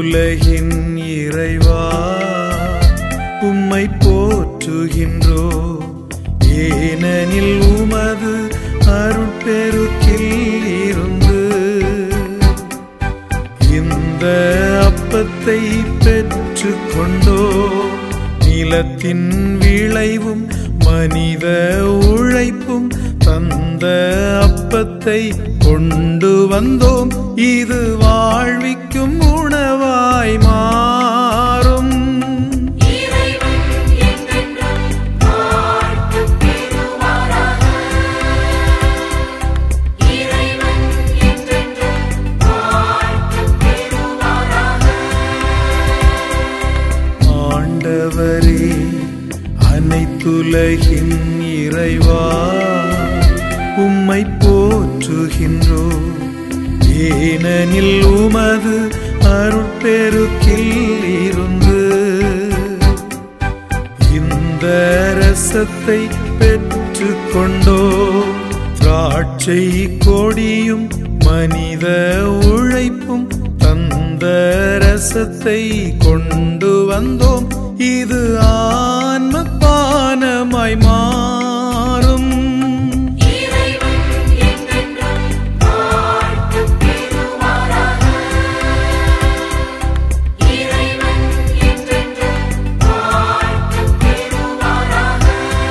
அனைத்துலகின் இறைவா உம்மை போற்றுகின்றோ ஏனெனில் உமது அருட்பெருக்கில் இருந்து இந்த அப்பத்தை பெற்று கொண்டோ நிலத்தின் விளைவும் மனித உழைப்பும் தந்த அப்பத்தை கொண்டு வந்தோம் இது வாழ்விக்கும் உணவாய் மாறும் இறைவன் என்றென்றும் வாழ்த்துப் பெறுவாராக. இறைவன் என்றென்றும் வாழ்த்துப் பெறுவாராக. ஆண்டவரே அனைத்துலகின் இறைவா உம்மை போற்றுகின்றோ ஏனெனில் உமது அருட்பெருக்கில் இருந்து இந்த ரசத்தை பெற்று கொண்டோ திராட்சை கொடியும் மனித உழைப்பும் தந்த ரசத்தை கொண்டு வந்தோம் இது ஆன்ம பானமாய் மாறும் இறைவன் என்றென்றும் வாழ்த்துப் பெறுவாராக. இறைவன் என்றென்றும் வாழ்த்துப் பெறுவாராக.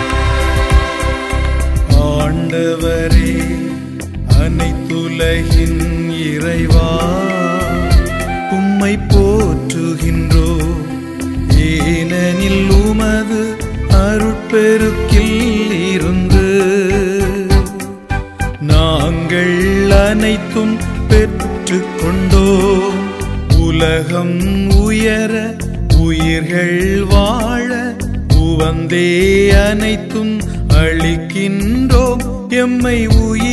ஆண்டவரே அனைத்துலகின் இறைவா உம்மை போற்றுகின்றோ ஏனெனில் உமது அருட்பெருக்கில் இருந்து நாங்கள் அனைத்தும் பெற்று கொண்டோ உலகம் உயர உயிர்கள் வாழ உவந்தே அனைத்தும் அளிக்கின்றோம் எம்மை உயிர்